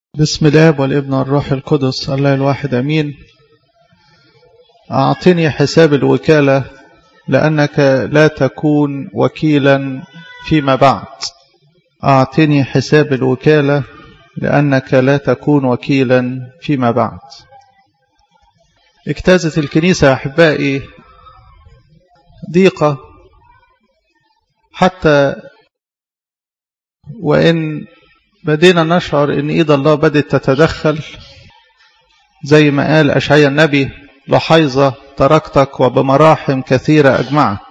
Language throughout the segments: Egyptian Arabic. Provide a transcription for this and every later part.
بسم الاب والابن والروح القدس الله الواحد امين اعطني حساب الوكاله لانك لا تكون وكيلا فيما بعد اعطني حساب الوكاله لانك لا تكون وكيلا فيما بعد اجتازت الكنيسه يا احبائي ضيقه حتى وان بدينا نشعر ان ايد الله بدات تتدخل زي ما قال اشعيا النبي لحيظه تركتك وبمراحم كثيره اجمعك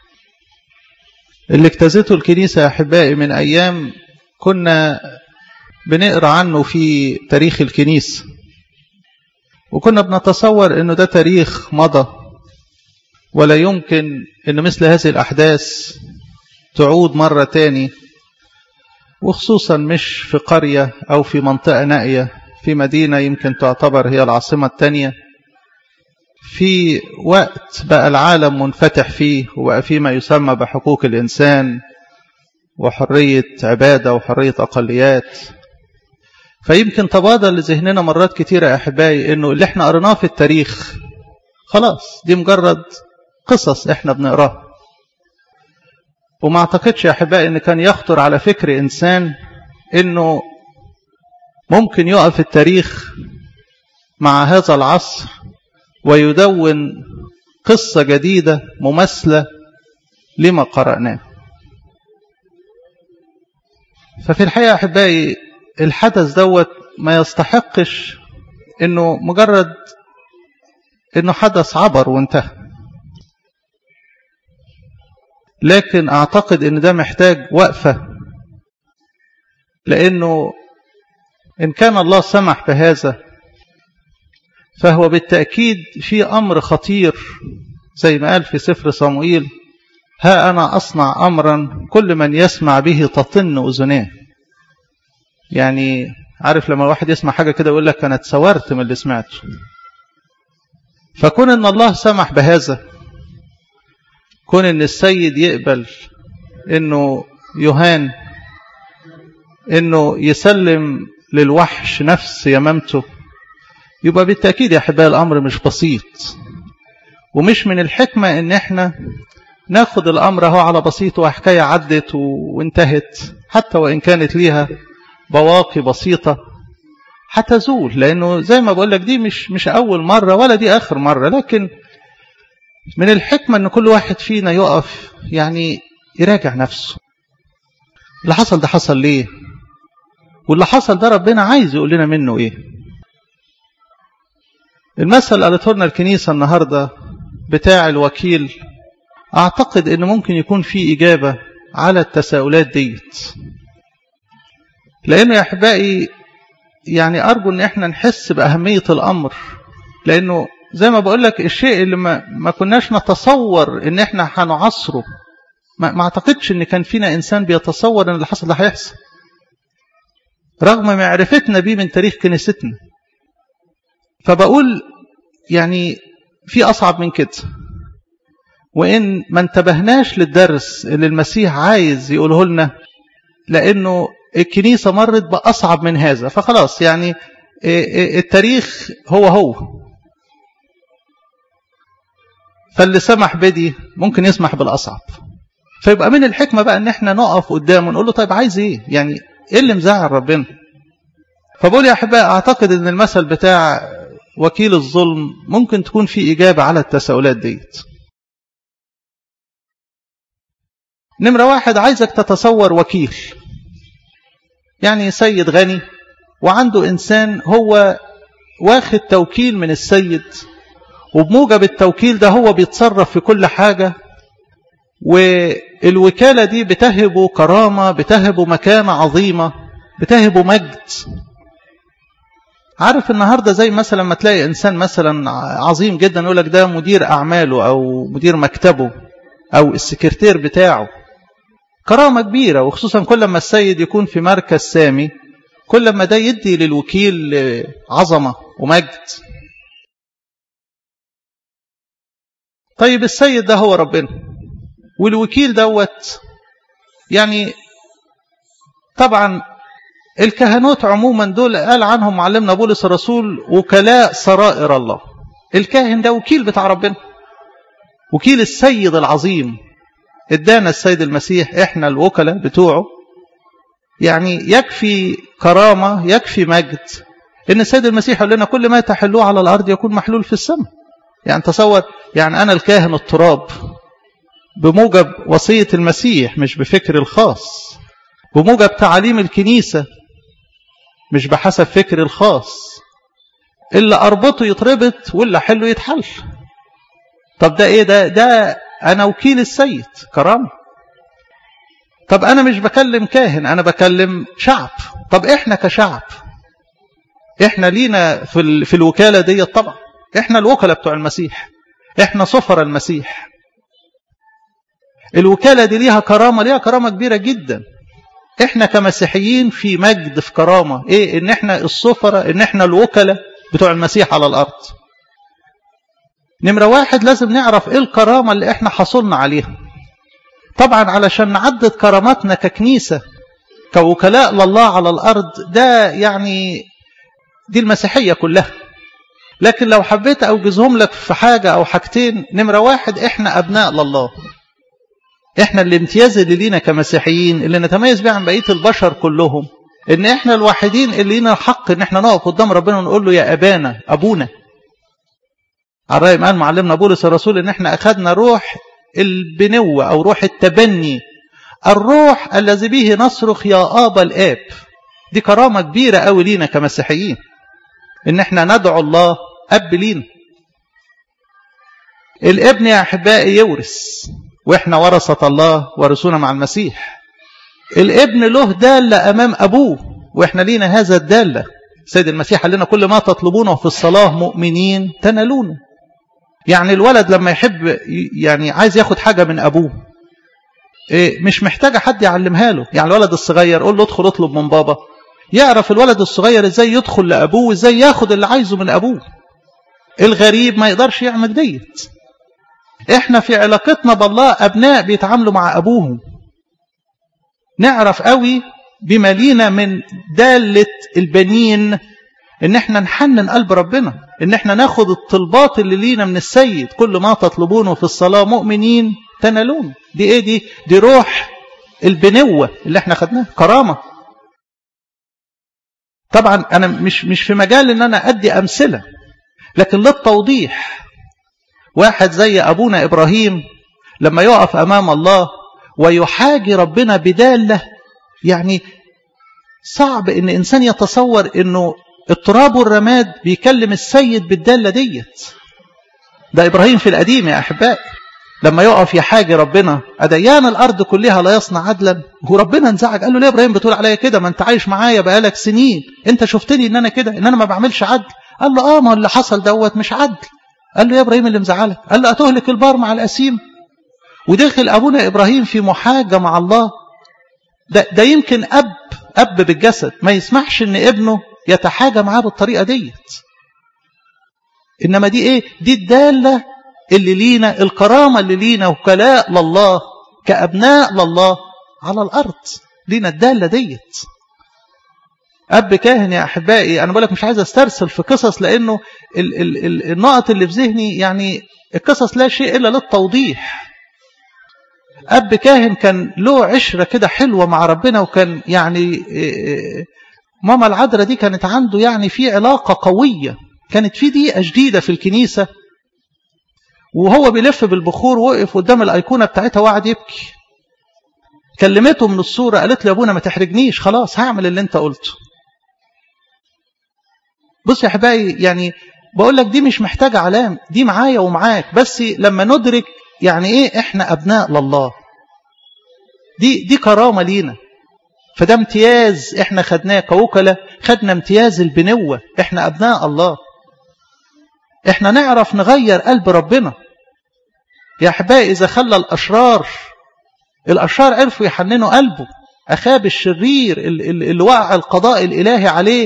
اللي اجتازته الكنيسه يا احبائي من ايام كنا بنقرا عنه في تاريخ الكنيسه وكنا بنتصور انه ده تاريخ مضى ولا يمكن ان مثل هذه الاحداث تعود مره تاني وخصوصا مش في قرية أو في منطقة نائية في مدينة يمكن تعتبر هي العاصمة الثانية في وقت بقى العالم منفتح فيه وبقى فيه ما يسمى بحقوق الإنسان وحرية عبادة وحرية أقليات فيمكن تبادل لذهننا مرات كتيرة يا أحبائي إنه اللي احنا قريناه في التاريخ خلاص دي مجرد قصص احنا بنقراها وما اعتقدش يا احبائي ان كان يخطر على فكر انسان انه ممكن يقف التاريخ مع هذا العصر ويدون قصه جديده مماثله لما قراناه ففي الحقيقه يا احبائي الحدث دوت ما يستحقش انه مجرد انه حدث عبر وانتهى لكن اعتقد ان ده محتاج وقفه لانه ان كان الله سمح بهذا فهو بالتاكيد في امر خطير زي ما قال في سفر صموئيل ها انا اصنع امرا كل من يسمع به تطن اذناه يعني عارف لما الواحد يسمع حاجه كده يقول لك انا اتسورت من اللي سمعته فكون ان الله سمح بهذا كون ان السيد يقبل انه يهان انه يسلم للوحش نفس يمامته يبقى بالتاكيد يا احبائي الامر مش بسيط ومش من الحكمه ان احنا ناخد الامر اهو على بسيط وحكايه عدت وانتهت حتى وان كانت ليها بواقي بسيطه هتزول لانه زي ما بقول لك دي مش مش اول مره ولا دي اخر مره لكن من الحكمة أن كل واحد فينا يقف يعني يراجع نفسه اللي حصل ده حصل ليه واللي حصل ده ربنا عايز يقول لنا منه إيه المثل اللي قالته لنا الكنيسة النهاردة بتاع الوكيل أعتقد أن ممكن يكون في إجابة على التساؤلات ديت لأنه يا أحبائي يعني أرجو أن احنا نحس بأهمية الأمر لأنه زي ما بقول لك الشيء اللي ما, ما كناش نتصور ان احنا هنعصره ما, ما اعتقدش ان كان فينا انسان بيتصور ان اللي حصل ده هيحصل رغم معرفتنا بيه من تاريخ كنيستنا فبقول يعني في اصعب من كده وان ما انتبهناش للدرس اللي المسيح عايز يقوله لنا لانه الكنيسه مرت باصعب من هذا فخلاص يعني التاريخ هو هو فاللي سمح بدي ممكن يسمح بالأصعب فيبقى من الحكمة بقى ان احنا نقف قدامه ونقول له طيب عايز ايه يعني ايه اللي مزعل ربنا فبقول يا احبائي اعتقد ان المثل بتاع وكيل الظلم ممكن تكون في اجابة على التساؤلات ديت نمرة واحد عايزك تتصور وكيل يعني سيد غني وعنده انسان هو واخد توكيل من السيد وبموجب التوكيل ده هو بيتصرف في كل حاجة والوكالة دي بتهبه كرامة بتهبه مكانة عظيمة بتهبه مجد عارف النهاردة زي مثلا ما تلاقي إنسان مثلا عظيم جدا يقول لك ده مدير أعماله أو مدير مكتبه أو السكرتير بتاعه كرامة كبيرة وخصوصا كل ما السيد يكون في مركز سامي كل ما ده يدي للوكيل عظمة ومجد طيب السيد ده هو ربنا والوكيل دوت يعني طبعا الكهنوت عموما دول قال عنهم معلمنا بولس الرسول وكلاء سرائر الله الكاهن ده وكيل بتاع ربنا وكيل السيد العظيم ادانا السيد المسيح احنا الوكلاء بتوعه يعني يكفي كرامة يكفي مجد ان السيد المسيح يقول لنا كل ما تحلوه على الارض يكون محلول في السماء يعني تصور يعني انا الكاهن التراب بموجب وصية المسيح مش بفكر الخاص بموجب تعاليم الكنيسة مش بحسب فكر الخاص اللي أربطه يتربط واللي حله يتحل طب ده إيه ده ده أنا وكيل السيد كرامة طب أنا مش بكلم كاهن أنا بكلم شعب طب إحنا كشعب إحنا لينا في, ال... في الوكالة دي طبعا إحنا الوكلاء بتوع المسيح إحنا صفر المسيح الوكالة دي ليها كرامة ليها كرامة كبيرة جدا احنا كمسيحيين في مجد في كرامة ايه ان احنا الصفرة ان احنا الوكلاء بتوع المسيح على الارض نمرة واحد لازم نعرف ايه الكرامة اللي احنا حصلنا عليها طبعا علشان نعدد كراماتنا ككنيسة كوكلاء لله على الارض ده يعني دي المسيحية كلها لكن لو حبيت اوجزهم لك في حاجة او حاجتين نمرة واحد احنا ابناء لله احنا الامتياز اللي لينا كمسيحيين اللي نتميز بيه عن بقيه البشر كلهم ان احنا الوحيدين اللي لينا الحق ان احنا نقف قدام ربنا ونقول له يا ابانا ابونا على راي قال معلمنا بولس الرسول ان احنا اخذنا روح البنوه او روح التبني الروح الذي به نصرخ يا ابا الاب دي كرامه كبيره قوي لينا كمسيحيين ان احنا ندعو الله اب لينا الابن يا احبائي يورث واحنا ورثة الله ورثونا مع المسيح الابن له دالة امام ابوه واحنا لينا هذا الدالة سيد المسيح قال لنا كل ما تطلبونه في الصلاة مؤمنين تنالونه يعني الولد لما يحب يعني عايز ياخد حاجة من ابوه إيه مش محتاجة حد يعلمها له يعني الولد الصغير قول له ادخل اطلب من بابا يعرف الولد الصغير ازاي يدخل لابوه وازاي ياخد اللي عايزه من ابوه الغريب ما يقدرش يعمل ديت احنا في علاقتنا بالله ابناء بيتعاملوا مع ابوهم نعرف قوي بما لينا من دالة البنين ان احنا نحنن قلب ربنا ان احنا ناخد الطلبات اللي لينا من السيد كل ما تطلبونه في الصلاة مؤمنين تنالون دي ايه دي دي روح البنوة اللي احنا خدناها كرامة طبعا انا مش مش في مجال ان انا ادي امثلة لكن للتوضيح واحد زي أبونا إبراهيم لما يقف أمام الله ويحاجي ربنا بدالة يعني صعب إن إنسان يتصور إنه التراب والرماد بيكلم السيد بالدالة ديت ده إبراهيم في القديم يا أحباء لما يقف يحاجي ربنا أديان الأرض كلها لا يصنع عدلا هو ربنا انزعج قال له ليه إبراهيم بتقول عليا كده ما أنت عايش معايا بقالك سنين أنت شفتني إن أنا كده إن أنا ما بعملش عدل قال له آه ما اللي حصل دوت مش عدل قال له يا إبراهيم اللي مزعلك قال له أتهلك البار مع الأسيم ودخل أبونا إبراهيم في محاجة مع الله ده, ده يمكن أب أب بالجسد ما يسمحش إن ابنه يتحاجى معاه بالطريقة ديت إنما دي إيه دي الدالة اللي لينا الكرامة اللي لينا وكلاء لله كأبناء لله على الأرض لينا الدالة ديت أب كاهن يا أحبائي أنا بقولك مش عايز أسترسل في قصص لأنه ال ال ال النقط اللي في ذهني يعني القصص لا شيء إلا للتوضيح أب كاهن كان له عشرة كده حلوة مع ربنا وكان يعني ماما العذراء دي كانت عنده يعني في علاقة قوية كانت في دقيقة جديدة في الكنيسة وهو بيلف بالبخور وقف قدام الأيقونة بتاعتها وقعد يبكي كلمته من الصورة قالت له يا ابونا ما تحرجنيش خلاص هعمل اللي انت قلته بص يا احبائي يعني بقول لك دي مش محتاجة علام دي معايا ومعاك بس لما ندرك يعني ايه احنا ابناء لله دي دي كرامة لينا فده امتياز احنا خدناه كوكلة خدنا امتياز البنوة احنا ابناء الله احنا نعرف نغير قلب ربنا يا احبائي اذا خلى الاشرار الاشرار عرفوا يحننوا قلبه اخاب الشرير اللي وقع القضاء الالهي عليه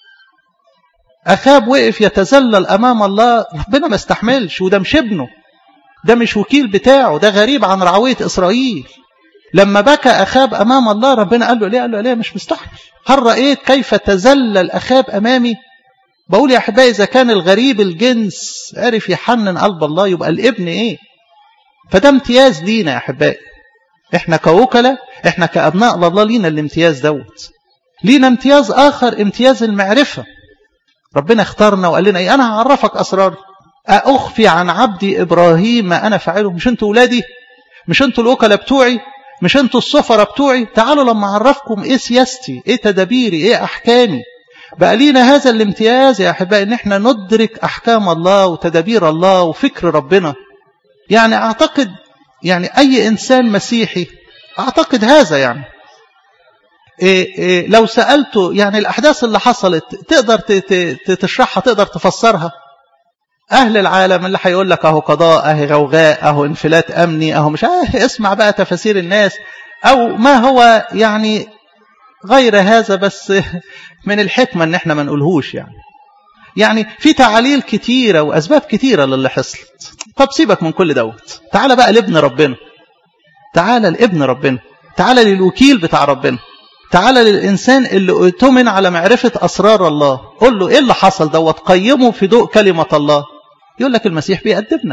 أخاب وقف يتذلل أمام الله ربنا ما استحملش وده مش ابنه ده مش وكيل بتاعه ده غريب عن رعوية إسرائيل لما بكى أخاب أمام الله ربنا قال له ليه قال له ليه مش مستحمل هل رأيت كيف تزلل أخاب أمامي بقول يا أحبائي إذا كان الغريب الجنس عرف يحنن قلب الله يبقى الابن إيه فده امتياز لينا يا أحبائي إحنا كوكلة إحنا كأبناء الله لينا الامتياز دوت لينا امتياز آخر امتياز المعرفة ربنا اختارنا وقال لنا إيه أنا هعرفك أسرار أخفي عن عبدي إبراهيم ما أنا فاعله مش أنتوا ولادي مش أنتوا الوكلاء بتوعي مش أنتوا السفرة بتوعي تعالوا لما أعرفكم إيه سياستي إيه تدابيري إيه أحكامي بقى لينا هذا الامتياز يا أحبائي إن إحنا ندرك أحكام الله وتدابير الله وفكر ربنا يعني أعتقد يعني أي إنسان مسيحي أعتقد هذا يعني إيه إيه لو سألته يعني الأحداث اللي حصلت تقدر تشرحها تقدر تفسرها أهل العالم اللي هيقول لك أهو قضاء أهو غوغاء أهو انفلات أمني أهو مش آه اسمع بقى تفاسير الناس أو ما هو يعني غير هذا بس من الحكمة ان احنا ما نقولهوش يعني يعني في تعاليل كتيرة وأسباب كتيرة للي حصلت طب سيبك من كل دوت تعال بقى لابن ربنا تعال لابن ربنا تعال للوكيل بتاع ربنا تعال للإنسان اللي اؤتمن على معرفة أسرار الله قل له إيه اللي حصل دوت قيمه في ضوء كلمة الله يقول لك المسيح بيأدبنا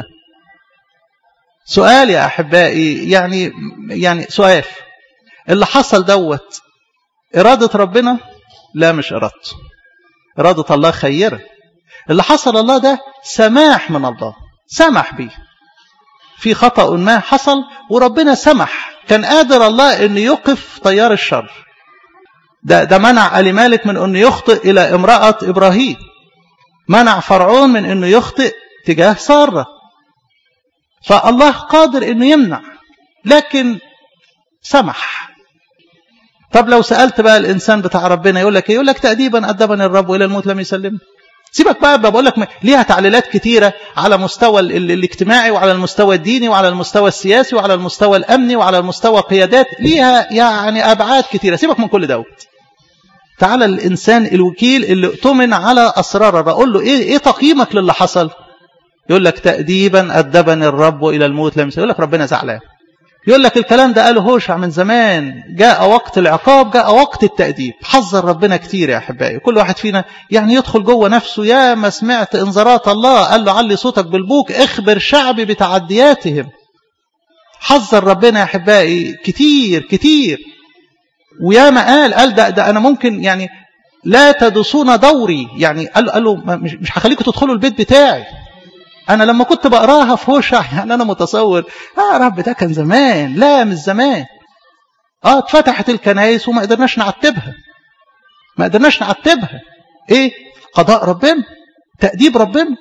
سؤال يا أحبائي يعني يعني سؤال اللي حصل دوت إرادة ربنا لا مش إرادته إرادة الله خيرة اللي حصل الله ده سماح من الله سمح بيه في خطأ ما حصل وربنا سمح كان قادر الله أن يوقف طيار الشر ده, ده منع ألي مالك من أنه يخطئ إلى امرأة إبراهيم منع فرعون من أنه يخطئ تجاه سارة فالله قادر أنه يمنع لكن سمح طب لو سألت بقى الإنسان بتاع ربنا يقول لك يقول لك تأديبا أدبني الرب وإلى الموت لم يسلمني سيبك بقى بقول لك ليها تعليلات كتيرة على مستوى الاجتماعي وعلى المستوى الديني وعلى المستوى السياسي وعلى المستوى الأمني وعلى المستوى القيادات ليها يعني أبعاد كتيرة سيبك من كل دوت تعالى الإنسان الوكيل اللي اؤتمن على أسرار بقول له إيه, إيه تقييمك للي حصل يقول لك تأديبا أدبني الرب إلى الموت لم يقول لك ربنا زعلان يقول لك الكلام ده قاله هوشع من زمان جاء وقت العقاب جاء وقت التأديب حذر ربنا كتير يا أحبائي كل واحد فينا يعني يدخل جوه نفسه يا ما سمعت انذارات الله قال له علي صوتك بالبوك اخبر شعبي بتعدياتهم حذر ربنا يا أحبائي كتير كتير ويا ما قال قال ده, ده أنا ممكن يعني لا تدسون دوري يعني قال, قال له مش, مش هخليكم تدخلوا البيت بتاعي أنا لما كنت بقراها في هوشع يعني أنا متصور آه رب ده كان زمان لا مش زمان آه اتفتحت الكنائس وما قدرناش نعتبها ما قدرناش نعتبها إيه قضاء ربنا تأديب ربنا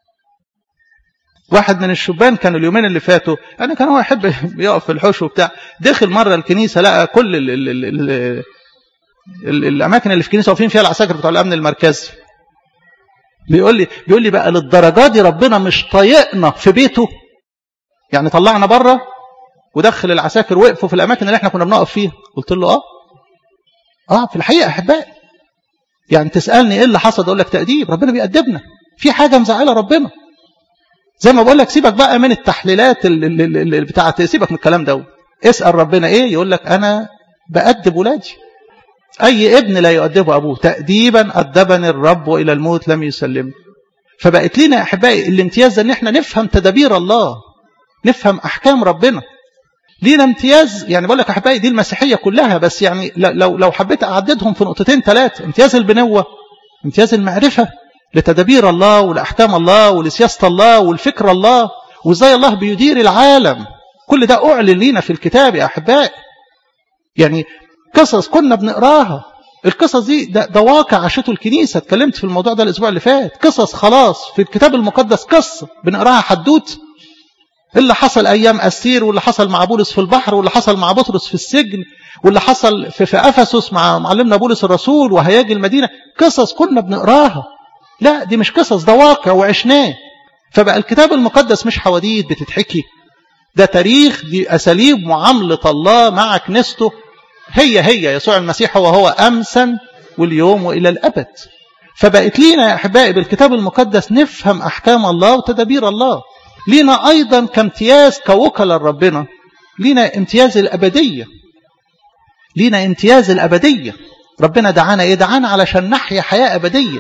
واحد من الشبان كان اليومين اللي فاتوا أنا كان هو يحب يقف في الحوش وبتاع دخل مرة الكنيسة لقى كل ال ال ال ال ال الأماكن اللي في الكنيسة واقفين فيها العساكر بتوع الأمن المركزي بيقول لي بيقول لي بقى للدرجه دي ربنا مش طايقنا في بيته يعني طلعنا بره ودخل العساكر وقفوا في الاماكن اللي احنا كنا بنقف فيها قلت له اه اه في الحقيقه احبائي يعني تسالني ايه اللي حصل اقول لك تاديب ربنا بيأدبنا في حاجه مزعله ربنا زي ما بقول لك سيبك بقى من التحليلات اللي, اللي بتاعت سيبك من الكلام ده اسال ربنا ايه يقول لك انا بأدب ولادي أي ابن لا يؤدبه أبوه تأديبا أدبني الرب وإلى الموت لم يسلمني فبقت لنا يا أحبائي الامتياز ده أن احنا نفهم تدابير الله نفهم أحكام ربنا لينا امتياز يعني بقول لك أحبائي دي المسيحية كلها بس يعني لو لو حبيت أعددهم في نقطتين ثلاثة امتياز البنوة امتياز المعرفة لتدابير الله ولأحكام الله ولسياسة الله والفكر الله وإزاي الله بيدير العالم كل ده أعلن لينا في الكتاب يا أحبائي يعني قصص كنا بنقراها القصص دي ده, ده واقع عاشته الكنيسة اتكلمت في الموضوع ده الأسبوع اللي فات قصص خلاص في الكتاب المقدس قصة بنقراها حدوت اللي حصل أيام أستير واللي حصل مع بولس في البحر واللي حصل مع بطرس في السجن واللي حصل في, في أفسس مع معلمنا بولس الرسول وهياجي المدينة قصص كنا بنقراها لا دي مش قصص ده واقع وعشناه فبقى الكتاب المقدس مش حواديت بتتحكي ده تاريخ دي أساليب معاملة الله مع كنيسته هي هي يسوع المسيح هو هو أمسا واليوم وإلى الأبد فبقت لينا يا أحبائي بالكتاب المقدس نفهم أحكام الله وتدابير الله لينا أيضا كامتياز كوكل ربنا لينا امتياز الأبدية لينا امتياز الأبدية ربنا دعانا إيه دعانا علشان نحيا حياة أبدية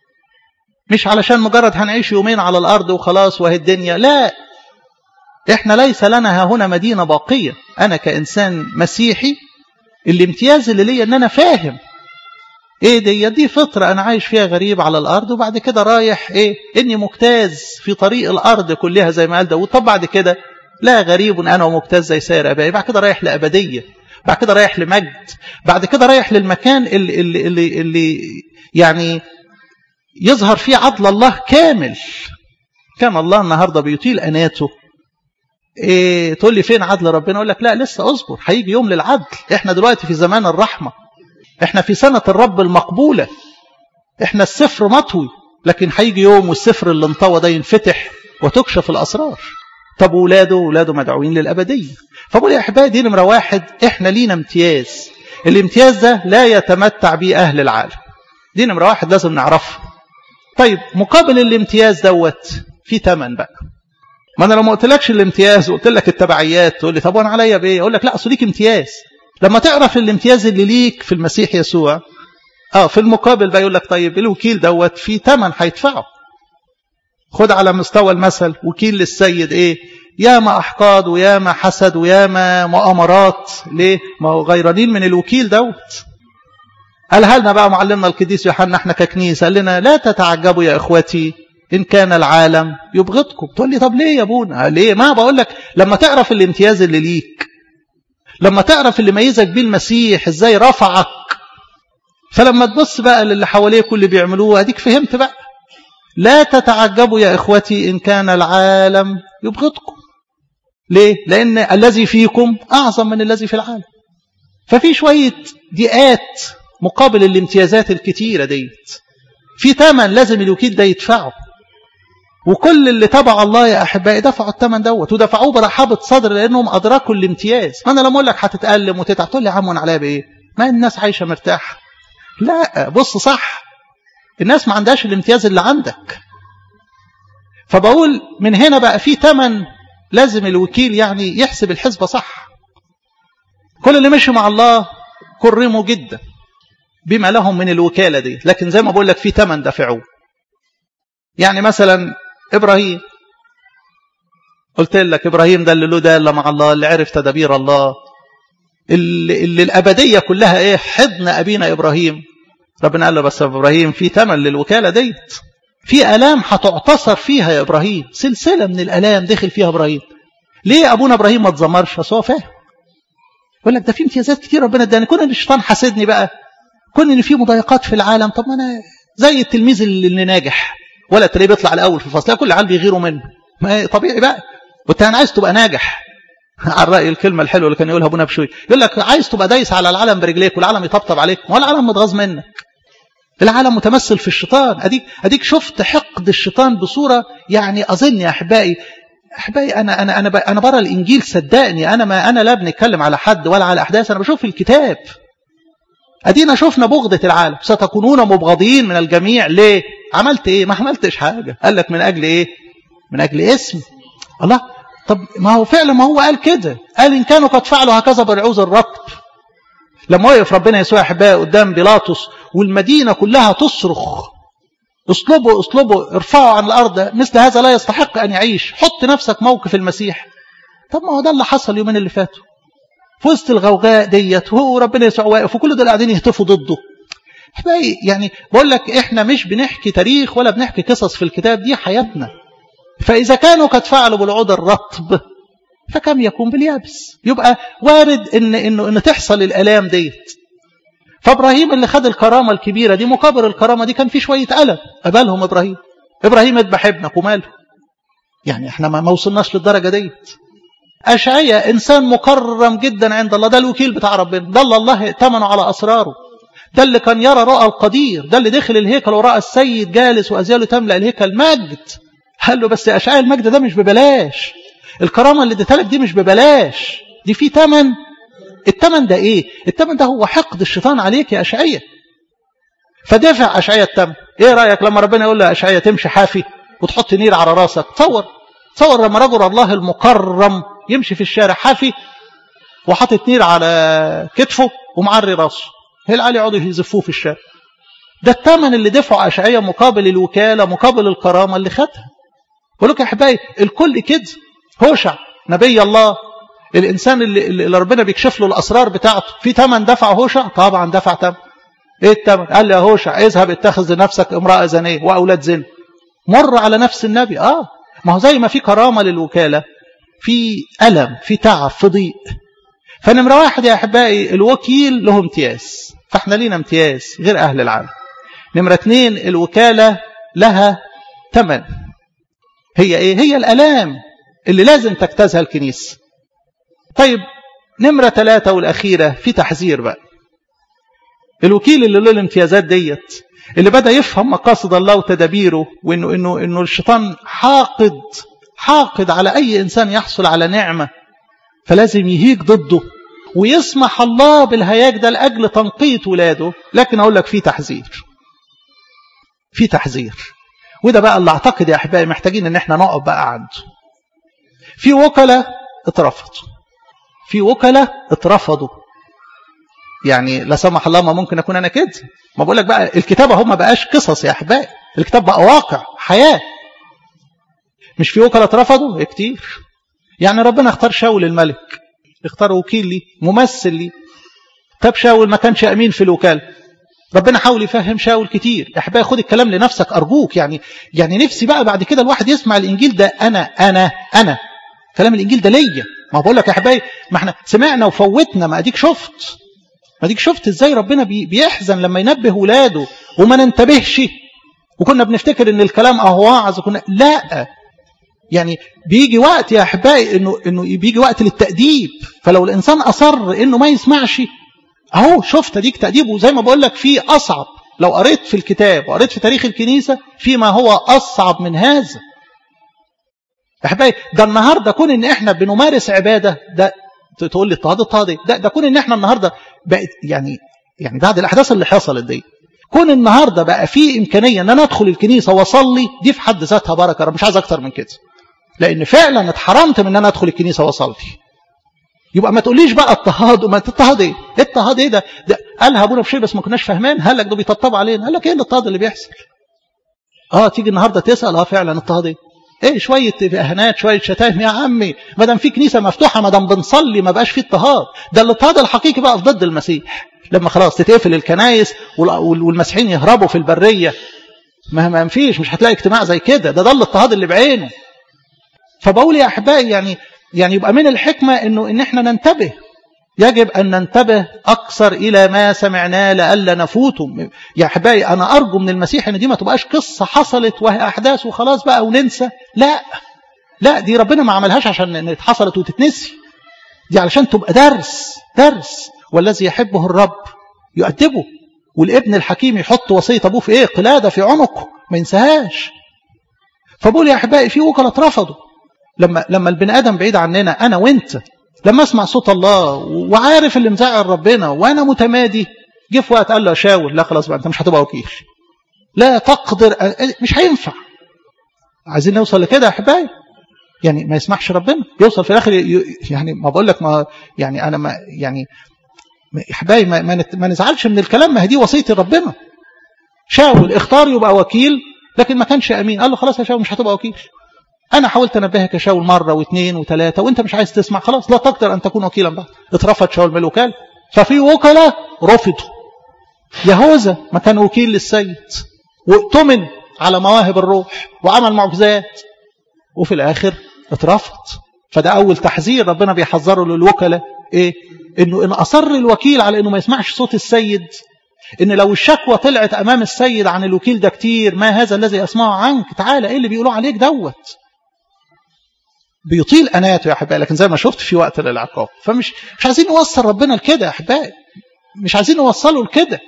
مش علشان مجرد هنعيش يومين على الأرض وخلاص وهي الدنيا لا إحنا ليس لنا هنا مدينة باقية أنا كإنسان مسيحي الامتياز اللي ليا إن أنا فاهم ايه دي دي فطرة انا عايش فيها غريب على الارض وبعد كده رايح ايه اني مجتاز في طريق الارض كلها زي ما قال داود طب بعد كده لا غريب انا ومجتاز زي سائر ابائي بعد كده رايح لابديه بعد كده رايح لمجد بعد كده رايح للمكان اللي, اللي, اللي, اللي يعني يظهر فيه عدل الله كامل كان الله النهارده بيطيل اناته إيه تقول لي فين عدل ربنا اقول لك لا لسه اصبر هيجي يوم للعدل احنا دلوقتي في زمان الرحمه احنا في سنة الرب المقبولة احنا السفر مطوي لكن هيجي يوم والسفر اللي انطوى ده ينفتح وتكشف الأسرار طب ولاده ولاده مدعوين للأبدية فبقول يا أحبائي دي نمرة واحد احنا لينا امتياز الامتياز ده لا يتمتع به أهل العالم دي نمرة واحد لازم نعرفها طيب مقابل الامتياز دوت في تمن بقى ما انا لو ما قلتلكش الامتياز وقلت لك التبعيات تقول لي طب وانا عليا بايه اقول لك لا اصل ليك امتياز لما تعرف الامتياز اللي ليك في المسيح يسوع اه في المقابل بقى يقول لك طيب الوكيل دوت في ثمن هيدفعه خد على مستوى المثل وكيل للسيد ايه ياما احقاد وياما حسد وياما مؤامرات ليه ما هو غيرانين من الوكيل دوت قالها لنا بقى معلمنا القديس يوحنا احنا ككنيسه قال لنا لا تتعجبوا يا اخوتي ان كان العالم يبغضكم تقول لي طب ليه يا ابونا ليه ما بقول لك لما تعرف الامتياز اللي ليك لما تعرف اللي ميزك بيه المسيح ازاي رفعك فلما تبص بقى للي حواليك واللي بيعملوه اديك فهمت بقى لا تتعجبوا يا اخوتي ان كان العالم يبغضكم ليه لان الذي فيكم اعظم من الذي في العالم ففي شويه ضيقات مقابل الامتيازات الكتيره ديت في ثمن لازم الوكيل ده يدفعه وكل اللي تبع الله يا احبائي دفعوا الثمن دوت ودفعوه برحابه صدر لانهم ادركوا الامتياز ما انا لما اقول لك هتتالم وتتعب تقول لي يا عم وانا عليا بايه ما الناس عايشه مرتاحه لا بص صح الناس ما عندهاش الامتياز اللي عندك فبقول من هنا بقى في ثمن لازم الوكيل يعني يحسب الحسبه صح كل اللي مشي مع الله كرموا جدا بما لهم من الوكاله دي لكن زي ما بقول لك في ثمن دفعوه يعني مثلا إبراهيم قلت لك إبراهيم ده اللي له دالة مع الله اللي عرف تدابير الله اللي, اللي الأبدية كلها إيه حضن أبينا إبراهيم ربنا قال له بس إبراهيم في ثمن للوكالة ديت في ألام هتعتصر فيها يا إبراهيم سلسلة من الألام دخل فيها إبراهيم ليه أبونا إبراهيم ما تزمرش أصل هو فاهم يقول لك ده في امتيازات كتير ربنا اداني كون ان الشيطان حاسدني بقى كون ان في مضايقات في العالم طب ما انا زي التلميذ اللي ناجح ولا تلاقيه بيطلع الاول في الفصل كل العيال بيغيروا منه ما طبيعي بقى وانت انا عايز تبقى ناجح على راي الكلمه الحلوه اللي كان يقولها ابونا بشوي يقول لك عايز تبقى دايس على العالم برجليك والعالم يطبطب عليك ما هو العالم متغاظ منك العالم متمثل في الشيطان اديك اديك شفت حقد الشيطان بصوره يعني اظن يا احبائي احبائي انا انا انا انا برا الانجيل صدقني انا ما انا لا بنتكلم على حد ولا على احداث انا بشوف الكتاب ادينا شفنا بغضة العالم ستكونون مبغضين من الجميع ليه عملت ايه ما عملتش حاجة قال لك من اجل ايه من اجل اسم الله طب ما هو فعلا ما هو قال كده قال ان كانوا قد فعلوا هكذا برعوز الرب لما وقف ربنا يسوع احبائي قدام بيلاطس والمدينة كلها تصرخ اصلبوا اصلبوا ارفعوا عن الارض مثل هذا لا يستحق ان يعيش حط نفسك موقف المسيح طب ما هو ده اللي حصل اليومين اللي فاتوا في وسط الغوغاء ديت وهو ربنا يسوع واقف وكل دول قاعدين يهتفوا ضده احبائي يعني بقول لك احنا مش بنحكي تاريخ ولا بنحكي قصص في الكتاب دي حياتنا فاذا كانوا قد فعلوا بالعود الرطب فكم يكون باليابس يبقى وارد ان انه ان تحصل الالام ديت فابراهيم اللي خد الكرامه الكبيره دي مقابل الكرامه دي كان في شويه الم قبلهم ابراهيم ابراهيم اذبح ابنك وماله يعني احنا ما وصلناش للدرجه ديت أشعية إنسان مكرم جدا عند الله ده الوكيل بتاع ربنا ده اللي الله ائتمنه على أسراره ده اللي كان يرى رؤى القدير ده اللي دخل الهيكل ورأى السيد جالس وأزياله تملأ الهيكل مجد قال له بس يا أشعية المجد ده مش ببلاش الكرامة اللي اديتها لك دي مش ببلاش دي في تمن التمن ده ايه التمن ده هو حقد الشيطان عليك يا أشعية فدافع أشعية التمن ايه رأيك لما ربنا يقول له أشعية تمشي حافي وتحط نير على راسك تصور تصور لما رجل الله المكرم يمشي في الشارع حافي وحاطط نير على كتفه ومعري راسه هي العيال يقعدوا يزفوه في الشارع ده الثمن اللي دفعه أشعية مقابل الوكالة مقابل الكرامة اللي خدها بقول لك يا احبائي الكل كده هوشع نبي الله الإنسان اللي, اللي ربنا بيكشف له الأسرار بتاعته في ثمن دفع هوشع طبعا دفع ثمن ايه الثمن قال لي يا هوشع اذهب اتخذ لنفسك امرأة زنية وأولاد زنا مر على نفس النبي اه ما هو زي ما في كرامة للوكالة في ألم في تعب في ضيق فنمرة واحد يا أحبائي الوكيل له امتياز فاحنا لينا امتياز غير أهل العالم نمرة اثنين الوكالة لها ثمن هي ايه هي الألام اللي لازم تجتازها الكنيسة طيب نمرة ثلاثة والأخيرة في تحذير بقى الوكيل اللي له الامتيازات ديت اللي بدأ يفهم مقاصد الله وتدابيره وإنه إنه إنه الشيطان حاقد حاقد على أي إنسان يحصل على نعمة فلازم يهيج ضده ويسمح الله بالهياج ده لأجل تنقية ولاده لكن أقول لك في تحذير في تحذير وده بقى اللي أعتقد يا أحبائي محتاجين إن احنا نقف بقى عنده في وكلاء اترفضوا في وكلاء اترفضوا يعني لا سمح الله ما ممكن أكون أنا كده ما بقول لك بقى الكتابة هم ما بقاش قصص يا أحبائي الكتاب بقى واقع حياة مش في وكلاء اترفضوا كتير يعني ربنا اختار شاول الملك اختار وكيل لي ممثل لي طب شاول ما كانش أمين في الوكالة ربنا حاول يفهم شاول كتير يا احبائي خد الكلام لنفسك أرجوك يعني يعني نفسي بقى بعد كده الواحد يسمع الإنجيل ده أنا أنا أنا كلام الإنجيل ده ليا ما بقول لك يا احبائي ما احنا سمعنا وفوتنا ما اديك شفت ما اديك شفت ازاي ربنا بيحزن لما ينبه ولاده وما ننتبهش وكنا بنفتكر ان الكلام اهو واعظ وكنا لا يعني بيجي وقت يا احبائي انه انه بيجي وقت للتاديب فلو الانسان اصر انه ما يسمعش اهو شفت اديك تاديب وزي ما بقول لك في اصعب لو قريت في الكتاب وقريت في تاريخ الكنيسه فيما هو اصعب من هذا احبائي ده النهارده كون ان احنا بنمارس عباده ده تقول لي اضطهاد اضطهاد ده ده كون ان احنا النهارده بقت يعني يعني بعد الاحداث اللي حصلت دي كون النهارده بقى في امكانيه ان انا ادخل الكنيسه واصلي دي في حد ذاتها بركه انا مش عايز اكتر من كده لان فعلا اتحرمت من ان انا ادخل الكنيسه واصلي يبقى ما تقوليش بقى اضطهاد وما اضطهاد ايه اضطهاد ايه ده, ده قالها ابونا بشيء بس ما كناش فاهمين قال لك ده بيطبطبوا علينا قال لك ايه الاضطهاد اللي بيحصل اه تيجي النهارده تسال اه فعلا اضطهاد ايه ايه شويه اهانات شويه شتائم يا عمي ما دام في كنيسه مفتوحه ما دام بنصلي ما بقاش في اضطهاد ده الاضطهاد الحقيقي بقى في ضد المسيح لما خلاص تتقفل الكنايس والمسيحيين يهربوا في البريه ما ما فيش مش هتلاقي اجتماع زي كده ده ده الاضطهاد اللي بعينه فبقول يا احبائي يعني يعني يبقى من الحكمه انه ان احنا ننتبه يجب ان ننتبه اكثر الى ما سمعناه لئلا نفوته يا احبائي انا ارجو من المسيح ان دي ما تبقاش قصه حصلت وهي احداث وخلاص بقى وننسى لا لا دي ربنا ما عملهاش عشان اتحصلت وتتنسي دي علشان تبقى درس درس والذي يحبه الرب يؤدبه والابن الحكيم يحط وصيه ابوه في ايه قلاده في عنقه ما ينساهاش فبقول يا احبائي في وكلاء اترفضوا لما لما البني ادم بعيد عننا انا وانت لما اسمع صوت الله وعارف اللي مزعل ربنا وانا متمادي جه في وقت قال له شاول لا خلاص بقى انت مش هتبقى وكيل لا تقدر مش هينفع عايزين نوصل لكده يا احبائي يعني ما يسمحش ربنا يوصل في الاخر يعني ما بقول لك ما يعني انا ما يعني يا احبائي ما, ما, ما نزعلش من الكلام ما هي دي وصيه ربنا شاول اختار يبقى وكيل لكن ما كانش امين قال له خلاص يا شاول مش هتبقى وكيل أنا حاولت أنبهك يا شاول مرة واثنين وثلاثة وأنت مش عايز تسمع خلاص لا تقدر أن تكون وكيلا بعد اترفض شاول من الوكالة ففي وكلاء رفضوا يهوذا ما كان وكيل للسيد واؤتمن على مواهب الروح وعمل معجزات وفي الآخر اترفض فده أول تحذير ربنا بيحذره للوكلاء إيه؟ إنه إن أصر الوكيل على إنه ما يسمعش صوت السيد إن لو الشكوى طلعت أمام السيد عن الوكيل ده كتير ما هذا الذي أسمعه عنك تعالى إيه اللي بيقولوا عليك دوت بيطيل أناته يا أحبائي لكن زي ما شفت في وقت للعقاب فمش مش عايزين نوصل ربنا لكده يا أحبائي مش عايزين نوصله لكده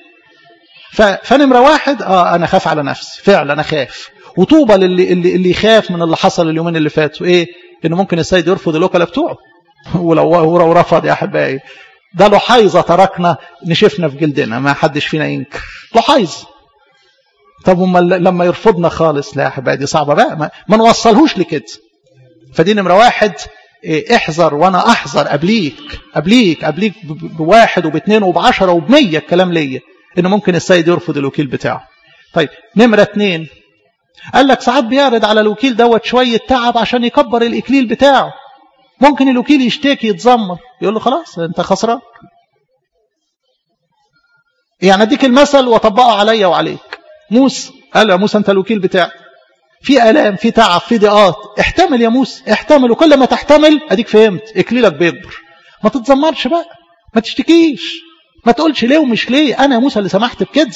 فنمرة واحد آه أنا خاف على نفسي فعلا أنا خاف وطوبى للي اللي, اللي يخاف من اللي حصل اليومين اللي فاتوا إيه إنه ممكن السيد يرفض الوكلاء بتوعه ولو هو رفض يا أحبائي ده لحيظة تركنا نشفنا في جلدنا ما حدش فينا ينكر لحيظة طب هم لما يرفضنا خالص لا يا أحبائي دي صعبة بقى ما, ما نوصلهوش لكده فدي نمرة واحد إيه احذر وانا احذر قبليك قبليك قبليك بواحد وباثنين وبعشرة وبمية الكلام ليا ان ممكن السيد يرفض الوكيل بتاعه طيب نمرة اتنين قال لك ساعات بيعرض على الوكيل دوت شوية تعب عشان يكبر الإكليل بتاعه ممكن الوكيل يشتكي يتذمر يقول له خلاص انت خسران يعني اديك المثل واطبقه عليا وعليك موسى قال له يا موسى انت الوكيل بتاعي في الام في تعب في ضيقات احتمل يا موسى احتمل وكل ما تحتمل اديك فهمت اكليلك بيكبر ما تتذمرش بقى ما تشتكيش ما تقولش ليه ومش ليه انا يا موسى اللي سمحت بكده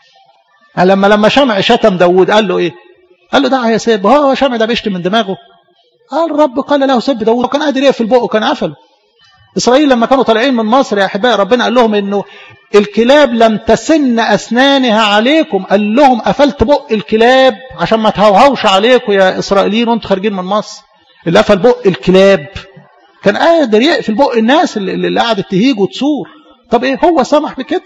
لما لما شمع شتم داوود قال له ايه قال له دع يا سيب هو شمع ده بيشتم من دماغه قال الرب قال له سب داوود وكان قادر يقفل بقه كان قفله إسرائيل لما كانوا طالعين من مصر يا أحبائي ربنا قال لهم إنه الكلاب لم تسن أسنانها عليكم قال لهم قفلت بق الكلاب عشان ما تهوهوش عليكم يا إسرائيليين وانتوا خارجين من مصر اللي قفل بق الكلاب كان قادر يقفل بق الناس اللي, اللي قعدت تهيج وتصور طب ايه هو سمح بكده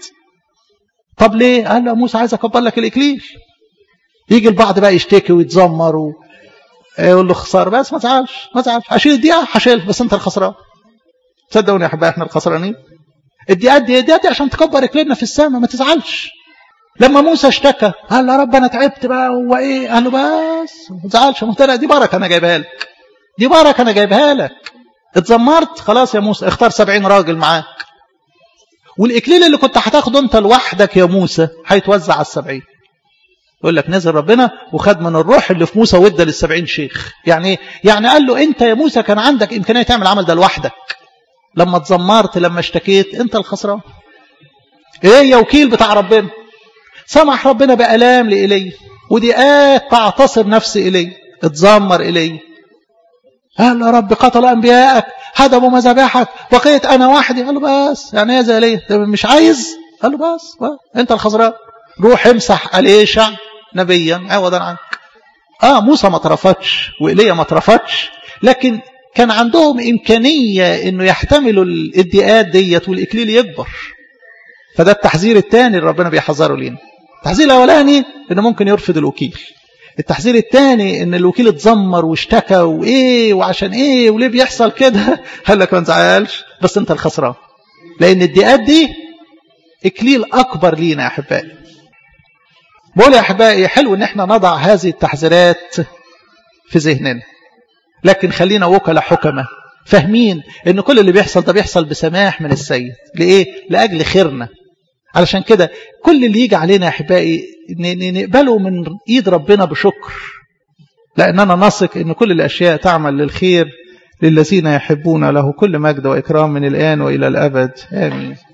طب ليه قال له موسى عايز اكبر لك الاكليل يجي البعض بقى يشتكي ويتذمر و... يقول له خساره بس ما تزعلش ما تزعلش هشيل الدقيقه هشيل بس انت الخسران تصدقوني يا احبائي احنا الخسرانين الدقيقات دي دي عشان تكبر اكليلنا في السماء ما تزعلش لما موسى اشتكى قال يا رب انا تعبت بقى هو ايه قال له بس ما تزعلش ما دي بركه انا جايبها لك دي بركه انا جايبها لك اتذمرت خلاص يا موسى اختار سبعين راجل معاك والإكليل اللي كنت هتاخده أنت لوحدك يا موسى هيتوزع على السبعين يقول لك نزل ربنا وخد من الروح اللي في موسى وادى للسبعين شيخ يعني ايه؟ يعني قال له انت يا موسى كان عندك امكانيه تعمل العمل ده لوحدك لما اتذمرت لما اشتكيت انت الخسران ايه يا وكيل بتاع ربنا سمح ربنا بألام لإلي ودقات تعتصر نفسي إلي اتذمر إلي قال يا رب قتل أنبياءك هدموا مذابحك بقيت أنا وحدي قال له بس يعني ايه زي ليه مش عايز قال له بس, بس انت الخسران روح امسح أليشع نبيا عوضا عنك اه موسى ما اترفضش وإيليا ما اترفضش لكن كان عندهم إمكانية إنه يحتملوا الادعاءات ديت والإكليل يكبر فده التحذير الثاني اللي ربنا بيحذره لنا التحذير الأولاني إنه ممكن يرفض الوكيل التحذير الثاني ان الوكيل اتذمر واشتكى وايه وعشان ايه وليه بيحصل كده قال لك ما تزعلش بس انت الخسران لان الدقات دي اكليل اكبر لينا يا احبائي بقول يا احبائي حلو ان احنا نضع هذه التحذيرات في ذهننا لكن خلينا وكلاء حكمة فاهمين ان كل اللي بيحصل ده بيحصل بسماح من السيد لايه لاجل خيرنا علشان كده كل اللي يجي علينا يا احبائي نقبله من ايد ربنا بشكر لاننا نثق ان كل الاشياء تعمل للخير للذين يحبون له كل مجد واكرام من الان والى الابد امين